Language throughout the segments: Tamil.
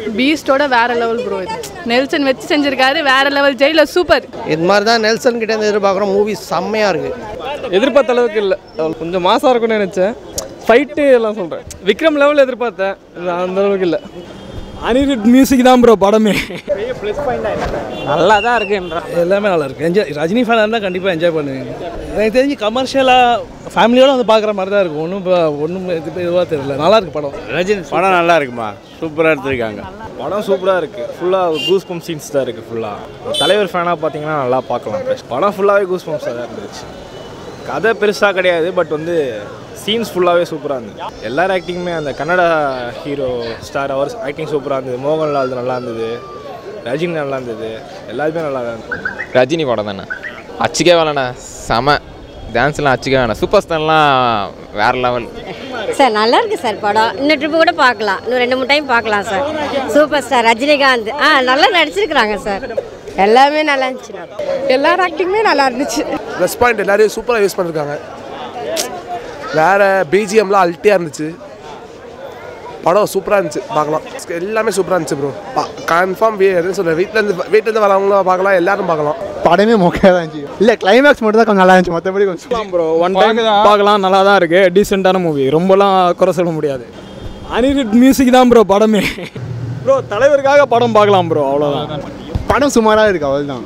பீஸ்டோட வேற லெவல் ப்ரோ இது நெல்சன் வச்சு செஞ்சிருக்காரு வேற லெவல் ஜெயிலர் சூப்பர் இது மாதிரி தான் நெல்சன் கிட்ட இருந்து எதிர்பார்க்குறோம் மூவி செம்மையாக இருக்குது எதிர்பார்த்த அளவுக்கு இல்லை கொஞ்சம் மாசாக இருக்கும்னு நினச்சேன் ஃபைட்டு எல்லாம் சொல்கிறேன் விக்ரம் லெவலில் எதிர்பார்த்தேன் இது அந்த அளவுக்கு இல்லை அனிருத் மியூசிக் தான் ப்ரோ படமே நல்லா தான் இருக்குன்ற எல்லாமே நல்லா இருக்கு என்ஜாய் ரஜினி ஃபேனாக இருந்தால் கண்டிப்பாக என்ஜாய் பண்ணுவீங்க எனக்கு தெரிஞ்சு கமர்ஷியலாக ஃபேமிலியோட வந்து பார்க்குற மாதிரி தான் இருக்கும் ஒன்றும் இப்போ ஒன்றும் இது இதுவாக தெரியல நல்லா இருக்கு படம் ரஜினி படம் நல்லா இருக்குமா சூப்பராக எடுத்திருக்காங்க படம் சூப்பராக இருக்குது ஃபுல்லாக கூஸ் பம்ப் சீன்ஸ் தான் இருக்குது ஃபுல்லாக தலைவர் ஃபேனாக பார்த்தீங்கன்னா நல்லா பார்க்கலாம் படம் ஃபுல்லாகவே கூஸ் பம்ப்ஸாக தான் இருந்துச்சு கதை பெருசாக கிடையாது பட் வந்து சீன்ஸ் ஃபுல்லாகவே சூப்பராக இருந்தது எல்லார் ஆக்டிங்குமே அந்த கன்னடா ஹீரோ ஸ்டார் அவர் ஆக்டிங் சூப்பராக இருந்தது மோகன்லால் நல்லா இருந்தது ரஜினி நல்லா இருந்தது எல்லாருமே நல்லா தான் இருந்தது ரஜினி படம் தானே அச்சுக்கே வேணாண்ணே செம டான்ஸ்லாம் அச்சுக்கே வேணாம் சூப்பர் ஸ்டார்லாம் வேற லெவல் சார் நல்லா இருக்கு சார் படம் இன்னும் ட்ரிப்பு கூட பார்க்கலாம் இன்னும் ரெண்டு மூணு டைம் பார்க்கலாம் சார் சூப்பர் ஸ்டார் ரஜினிகாந்த் ஆ நல்லா நடிச்சிருக்கிறாங்க சார் எல்லாமே நல்லா இருந்துச்சு எல்லார் ஆக்டிங்குமே நல்லா இருந்துச்சு ப்ளஸ் பாயிண்ட் எல்லாரையும் சூப்பராக யூஸ் பண்ணியிருக்காங்க வேற பிஜிஎம்லாம் அல்ட்டியாக இருந்துச்சு படம் சூப்பராக இருந்துச்சு பார்க்கலாம் எல்லாமே சூப்பராக இருந்துச்சு ப்ரோ கன்ஃபார்ம் என்ன சொல்ல வீட்டிலேருந்து வீட்டிலேருந்து வரவங்களும் பார்க்கலாம் எல்லாரும் பார்க்கலாம் படமே மொக்கையாக தான் இருந்துச்சு இல்லை கிளைமேக்ஸ் மட்டும் தான் கொஞ்சம் நல்லா இருந்துச்சு மற்றபடி கொஞ்சம் ப்ரோ ஒன் டைம் பார்க்கலாம் நல்லா தான் இருக்கு டீசெண்டான மூவி ரொம்பலாம் குறை சொல்ல முடியாது அனிருத் மியூசிக் தான் ப்ரோ படமே ப்ரோ தலைவருக்காக படம் பார்க்கலாம் ப்ரோ அவ்வளோதான் படம் சுமாராக இருக்கு அவ்வளோதான்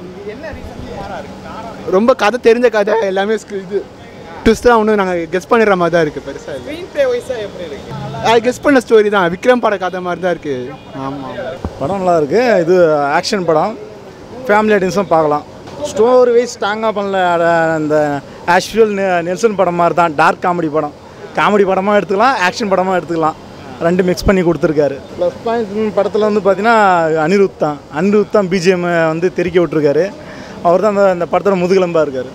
ரொம்ப கதை தெரிஞ்ச கதை எல்லாமே sc- இது ட்விஸ்ட்டாக ஒன்றும் நாங்கள் கெஸ் பண்ணிடுற மாதிரி தான் இருக்குது பெருசாக அது கெஸ் பண்ண ஸ்டோரி தான் விக்ரம் பட கதை மாதிரி தான் இருக்குது ஆமாம் படம் நல்லா இருக்கு இது ஆக்ஷன் படம் ஃபேமிலி ஆடியன்ஸும் பார்க்கலாம் ஸ்டோரி வைஸ் ஸ்ட்ராங்காக பண்ணல அட, அந்த ஆக்சுவல் நெல்சன் படம் மாதிரி தான் டார்க் காமெடி படம் காமெடி படமாக எடுத்துக்கலாம் ஆக்ஷன் படமாக எடுத்துக்கலாம் ரெண்டு மிக்ஸ் பண்ணி கொடுத்துருக்காரு ப்ளஸ் பாயிண்ட் படத்தில் வந்து பார்த்தீங்கன்னா அனிருத் தான் அனிருத் தான் பிஜிஎம் வந்து தெறிக்க விட்டுருக்காரு அவர் தான் அந்த அந்த படத்தோட முதுகெலும்பாக இருக்கார்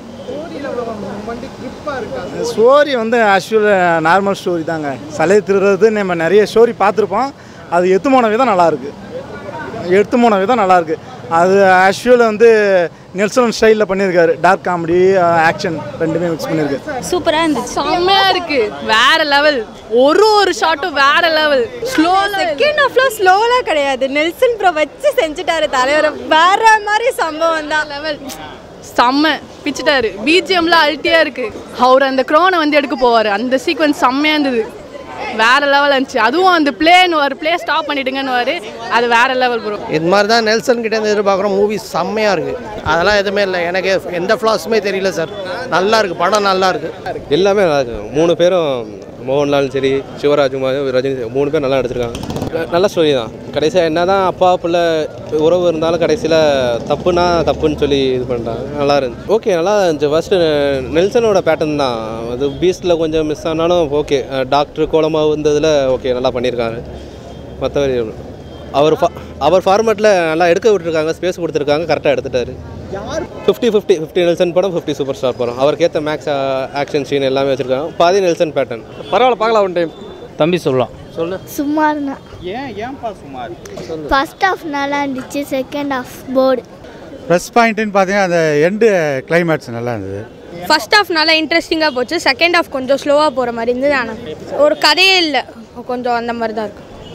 ஸ்டோரி வந்து ஆக்சுவல் நார்மல் ஸ்டோரி தாங்க சலை திருடுறது நம்ம நிறைய ஸ்டோரி பார்த்துருப்போம் அது எத்து போன விதம் நல்லாயிருக்கு எடுத்து போன விதம் நல்லாயிருக்கு அது ஆக்சுவல் வந்து நெல்சன் ஸ்டைலில் பண்ணியிருக்காரு டார்க் காமெடி ஆக்ஷன் ரெண்டுமே மிக்ஸ் பண்ணியிருக்கு சூப்பரா இருந்துச்சு செம்மையா இருக்கு வேற லெவல் ஒரு ஒரு ஷாட்டும் வேற லெவல் ஸ்லோ செகண்ட் ஹாஃப்ல ஸ்லோலாம் கிடையாது நெல்சன் ப்ரோ வச்சு செஞ்சுட்டாரு தலைவரை வேற மாதிரி சம்பவம் தான் லெவல் செம்ம பிச்சுட்டாரு பிஜிஎம்ல அல்ட்டியா இருக்கு அவர் அந்த க்ரோனை வந்து எடுக்க போவார் அந்த சீக்வன்ஸ் செம்மையா இருந்தது வேற லெவல் இருந்துச்சு அதுவும் அந்த பிளேன்னு ஒரு பிளே ஸ்டாப் பண்ணிடுங்கன்னு அது வேற லெவல் ப்ரோ இது மாதிரி தான் நெல்சன் கிட்ட இருந்து எதிர்பார்க்குறோம் மூவி செம்மையாக இருக்குது அதெல்லாம் எதுவுமே இல்லை எனக்கு எந்த ஃப்ளாஸுமே தெரியல சார் நல்லா இருக்குது படம் நல்லா இருக்குது எல்லாமே நல்லா இருக்கு மூணு பேரும் மோகன்லாலும் சரி சிவராஜ்குமார் ரஜினி மூணு பேர் நல்லா எடுத்திருக்காங்க ந- நல்ல ஸ்டோரி தான் கடைசியாக என்ன தான் அப்பா பிள்ளை உறவு இருந்தாலும் கடைசியில் தப்புனா தப்புன்னு சொல்லி இது பண்ணுறாங்க நல்லா இருந்துச்சு ஓகே நல்லா இருந்துச்சு ஃபஸ்ட்டு நெல்சனோட பேட்டர்ன் தான் அது பீஸ்டில் கொஞ்சம் மிஸ் ஆனாலும் ஓகே டாக்டர் கோலமாக இருந்ததில் ஓகே நல்லா பண்ணியிருக்காரு மற்றபடி அவர் ஃபா அவர் ஃபார்மேட்டில் நல்லா எடுக்க விட்டுருக்காங்க ஸ்பேஸ் கொடுத்துருக்காங்க கரெக்டாக எடுத்துட்டாரு ஃபிஃப்டி ஃபிஃப்டி ஃபிஃப்டி நெல்சன் படம் ஃபிஃப்டி சூப்பர் ஸ்டார் படம் அவருக்கு ஏற்ற மேக்ஸ் ஆக்ஷன் சீன் எல்லாமே வச்சுருக்காங்க பாதி நெல்சன் பேட்டர்ன் பரவாயில்ல பார்க்கலாம் ஒன் டைம் தம்பி சொல்லலாம் சுமார்னா ஏன் ஏன்பா சுமார் ஃபர்ஸ்ட் ஹாஃப் நல்லா இருந்துச்சு செகண்ட் ஹாஃப் போர்டு ப்ளஸ் பாயிண்ட்டுன்னு பார்த்தீங்கன்னா அந்த எண்டு கிளைமேக்ஸ் நல்லா இருந்தது ஃபர்ஸ்ட் ஹாஃப் நல்லா இன்ட்ரெஸ்டிங்காக போச்சு செகண்ட் ஹாஃப் கொஞ்சம் ஸ்லோவாக போகிற மாதிரி இருந்தது ஆனால் ஒரு கதையே இல்லை கொஞ்சம் அந்த மாதிரி தான் இருக்கு